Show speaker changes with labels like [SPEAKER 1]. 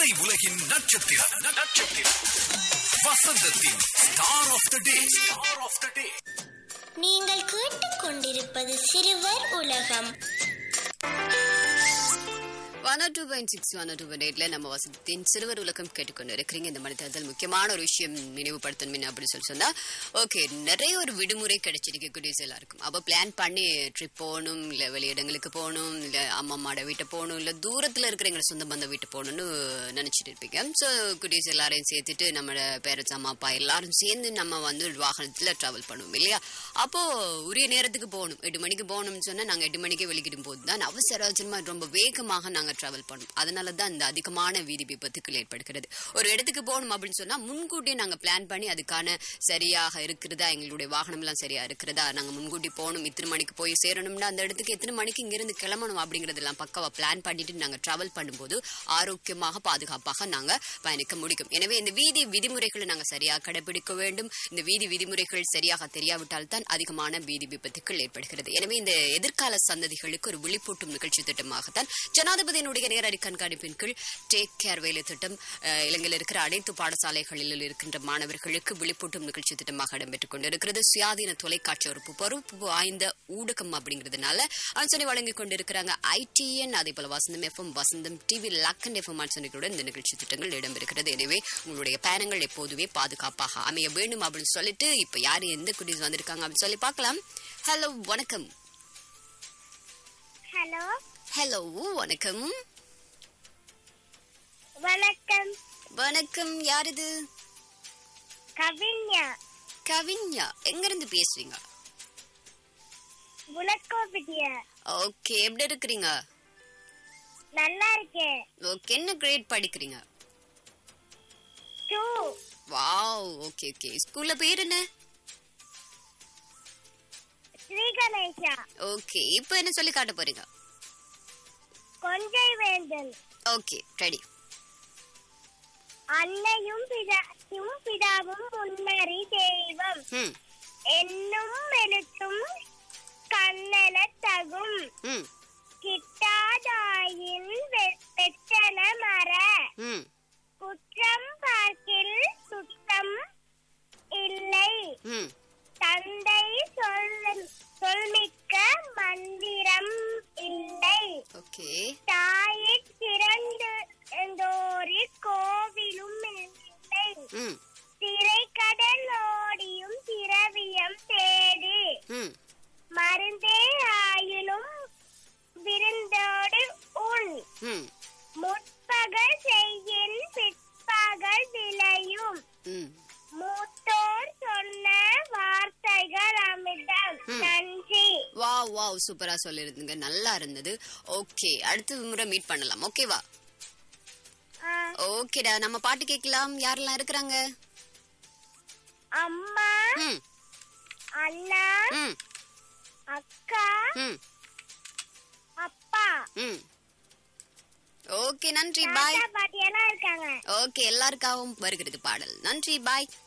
[SPEAKER 1] திரை உலகின் நட்சத்திரம் நட்சத்திரம் வசந்தத்தின் star of the day star of the day
[SPEAKER 2] நீங்கள் கேட்டுக்கொண்டிருப்பது சிறுவர் உலகம்
[SPEAKER 3] one two point six one two point எயிட்ல நம்ம வசதியின் சிறுவர் உலகம் கேட்டுக்கொண்டு இருக்கிறீங்க இந்த மாதிரி தேர்தல் முக்கியமான ஒரு விஷயம் நினைவுபடுத்தணும் அப்படின்னு சொல்லி சொன்னா ஓகே நிறைய ஒரு விடுமுறை கிடைச்சிருக்கு குடிஸ் எல்லாருக்கும் அப்போ பிளான் பண்ணி ட்ரிப் போகணும் இல்லை வெளியிடங்களுக்கு போகணும் இல்லை அம்மா அம்மாட வீட்டை போகணும் இல்லை தூரத்தில் இருக்கிற எங்களை சொந்த பந்த வீட்டு போகணும்னு நினச்சிட்டு இருப்பீங்க ஸோ குடிஸ் எல்லாரையும் சேர்த்துட்டு நம்மளோட பேரண்ட்ஸ் அம்மா அப்பா எல்லாரும் சேர்ந்து நம்ம வந்து வாகனத்தில் ட்ராவல் பண்ணுவோம் இல்லையா அப்போ உரிய நேரத்துக்கு போகணும் எட்டு மணிக்கு போகணும்னு சொன்னா நாங்கள் எட்டு மணிக்கே வெளிக்கிடும் போது தான் அவசர அவசரமா ரொம்ப வேகமாக நாங்கள் டிராவல் பண்ணோம் அதனால தான் இந்த அதிகமான வீதி விபத்துக்கள் ஏற்படுகிறது ஒரு இடத்துக்கு போகணும் அப்படின்னு சொன்னா முன்கூட்டியே நாங்கள் பிளான் பண்ணி அதுக்கான சரியாக இருக்கிறதா எங்களுடைய வாகனம் எல்லாம் சரியா இருக்கிறதா நாங்கள் முன்கூட்டி போகணும் இத்தனை மணிக்கு போய் சேரணும்னா அந்த இடத்துக்கு எத்தனை மணிக்கு இங்கிருந்து கிளம்பணும் அப்படிங்கறதெல்லாம் பக்கவா பிளான் பண்ணிட்டு நாங்கள் டிராவல் பண்ணும்போது ஆரோக்கியமாக பாதுகாப்பாக நாங்கள் பயணிக்க முடியும் எனவே இந்த வீதி விதிமுறைகளை நாங்கள் சரியாக கடைபிடிக்க வேண்டும் இந்த வீதி விதிமுறைகள் சரியாக தெரியாவிட்டால் தான் அதிகமான வீதி விபத்துக்கள் ஏற்படுகிறது எனவே இந்த எதிர்கால சந்ததிகளுக்கு ஒரு விழிப்பூட்டும் நிகழ்ச்சி திட்டமாகத்தான் ஜனாதிபதியினுடைய நேரடி கண்காணிப்பின் கீழ் டேக் கேர் வேலை திட்டம் அஹ், இலங்கையில் இருக்கிற அனைத்து பாடசாலைகளில் இருக்கின்ற மாணவர்களுக்கு விழிப்பூட்டும் நிகழ்ச்சி திட்டமாக இடம்பெற்றுக் கொண்டிருக்கிறது சுயாதீன தொலைக்காட்சி ஒரு பொறுப்பு வாய்ந்த ஊடகம் அப்படிங்கிறதுனால ஆன்சனி வழங்கிக் கொண்டிருக்கிறாங்க ஐடிஎன் அதே போல வசந்தம் எஃப்எம் வசந்தம் டிவி லக்கன் எஃப்எம் ஆன்சனிகளுடன் இந்த நிகழ்ச்சி திட்டங்கள் இடம்பெறுகிறது எனவே உங்களுடைய பயணங்கள் எப்போதுமே பாதுகாப்பாக அமைய வேண்டும் அப்படின்னு சொல்லிட்டு இப்ப யாரு எந்த குடிஸ் வந்திருக்காங்க அப்படின்னு சொல்லி பார்க்கலாம் ஹலோ வணக்கம்
[SPEAKER 2] ஹலோ
[SPEAKER 3] ஹலோ வணக்கம்
[SPEAKER 2] வணக்கம்
[SPEAKER 3] வணக்கம் யார் இது
[SPEAKER 2] கவிஞா
[SPEAKER 3] கவிஞா எங்க இருந்து பேசுறீங்க
[SPEAKER 2] புலக்கோபிட்டியா
[SPEAKER 3] ஓகே எப்படி இருக்கிறீங்க
[SPEAKER 2] நல்லா இருக்கேன்
[SPEAKER 3] ஓகே என்ன கிரேட் படிக்கிறீங்க
[SPEAKER 2] டூ
[SPEAKER 3] வாவ் ஓகே ஓகே ஸ்கூல்ல பேர் என்ன
[SPEAKER 2] ஸ்ரீ கணேஷா
[SPEAKER 3] ஓகே இப்போ என்ன சொல்லி காட்ட போறீங்க
[SPEAKER 2] கொஞ்சை வேந்தன்
[SPEAKER 3] ஓகே ரெடி
[SPEAKER 2] அன்னையும் பிதாயும் பிதாவும் முன்னறி தெய்வம்
[SPEAKER 3] ம்
[SPEAKER 2] என்னும் எழுத்தும் கண்ணென தகும்
[SPEAKER 3] ம்
[SPEAKER 2] கிட்டாதாயின் வெ- வெற்றன மர
[SPEAKER 3] ம்
[SPEAKER 2] குற்றம் பார்க்கில் சுத்தம் இல்லை
[SPEAKER 3] ம்
[SPEAKER 2] தந்தை சொல் சொல்மிக்க மந்திரம் இல்லை
[SPEAKER 3] ஓகே
[SPEAKER 2] தாயை திறந்து எந்தோரி கோவிலும் இல்லை
[SPEAKER 3] ம்
[SPEAKER 2] திரைக்கடல் ஓடியும் திரவியம் தேடி
[SPEAKER 3] ம்
[SPEAKER 2] மருந்தே ஆயினும் விருந்தோடு உண்
[SPEAKER 3] ம்
[SPEAKER 2] முற்பகல் செய்யின் பிற்பகல் விளையும்
[SPEAKER 3] ம்
[SPEAKER 2] மூத்தோர் சொன்ன வார்த்தைகள் அமிர்தம் நன்றி
[SPEAKER 3] வாவ் வாவ் சூப்பரா சொல்லிருந்தீங்க நல்லா இருந்தது ஓகே அடுத்த முறை மீட் பண்ணலாம் ஓகேவா
[SPEAKER 2] ஆ,
[SPEAKER 3] ஓகேடா நம்ம பாட்டு கேட்கலாம் யாரெல்லாம் இருக்கிறாங்க
[SPEAKER 2] அம்மா
[SPEAKER 3] ம்
[SPEAKER 2] அண்ணா
[SPEAKER 3] ம்
[SPEAKER 2] அக்கா
[SPEAKER 3] ம்
[SPEAKER 2] அப்பா
[SPEAKER 3] ம் ஓகே நன்றி பாய்
[SPEAKER 2] தாத்தா பாட்டி எல்லாம் இருக்காங்க
[SPEAKER 3] ஓகே எல்லாருக்காகவும் வருகிறது பாடல் நன்றி பாய்